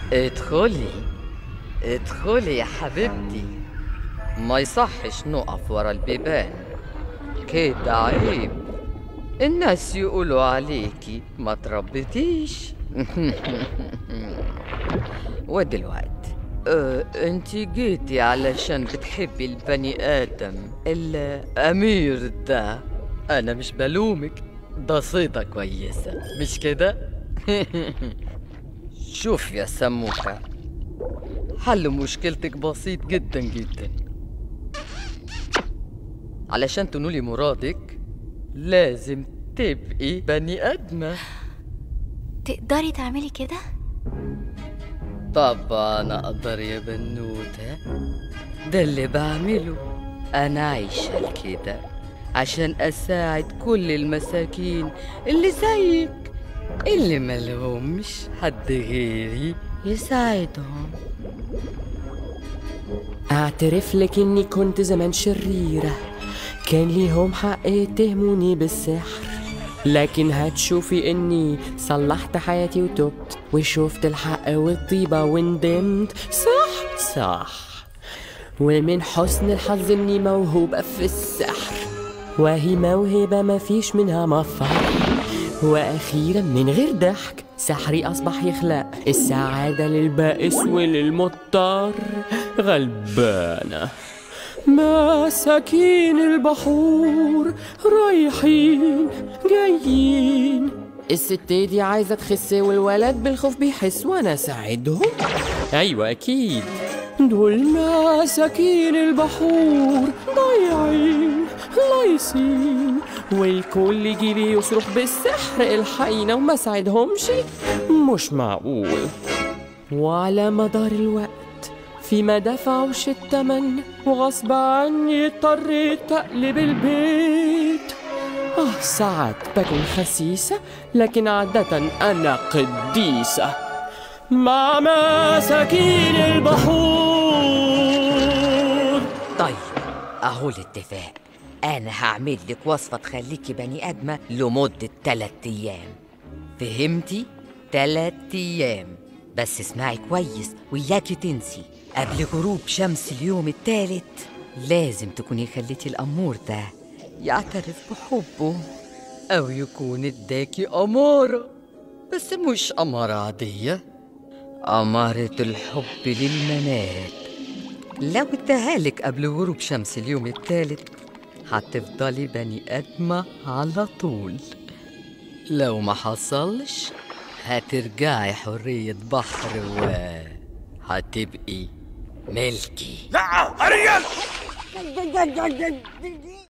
ادخلي ادخلي يا حبيبتي ما يصحش نقف ورا البيبان كده عيب الناس يقولوا عليكي ما تربيتيش ودلوقتي اه انتي جيتي علشان بتحبي البني ادم الامير ده انا مش بلومك ده صيدة كويسة مش كده شوف يا سموكة حل مشكلتك بسيط جدا جدا علشان تنولي مرادك لازم تبقي بني ادمه تقدري تعملي كده طبعا اقدر يا بنوتة ده اللي بعمله انا عايشة لكده عشان اساعد كل المساكين اللي زيك اللي ملهمش حد غيري يساعدهم اعترف لك اني كنت زمان شريرة كان ليهم حق يتهموني بالسحر لكن هتشوفي اني صلحت حياتي وتبت وشفت الحق والطيبة وندمت صح صح ومن حسن الحظ اني موهوبة في السحر وهي موهبة مفيش منها مفر واخيرا من غير ضحك سحري اصبح يخلق السعادة للبائس وللمضطر غلبانة مساكين البحور رايحين جايين الست دي عايزة تخس والولد بالخوف بيحس وانا اساعدهم ايوه اكيد دول مساكين البحور ضايعين لايصين والكل يجي لي يصرخ بالسحر الحقينا وما ساعدهمش مش معقول وعلى مدار الوقت في ما دفعوش التمن وغصب عني اضطريت تقلب البيت اه ساعات بكون خسيسة لكن عادة أنا قديسة مع مساكين البحور طيب اهو الاتفاق انا هعمل لك وصفة تخليكي بني ادمة لمدة تلات ايام فهمتي؟ تلات ايام بس اسمعي كويس وياكي تنسي قبل غروب شمس اليوم التالت لازم تكوني خليتي الأمور ده يعترف بحبه أو يكون اداكي أمارة بس مش أمارة عادية أمارة الحب للممات لو اداهالك قبل غروب شمس اليوم التالت هتفضلي بني آدمة على طول لو ما حصلش هترجعي حرية بحر و هتبقي ملكي لا اريال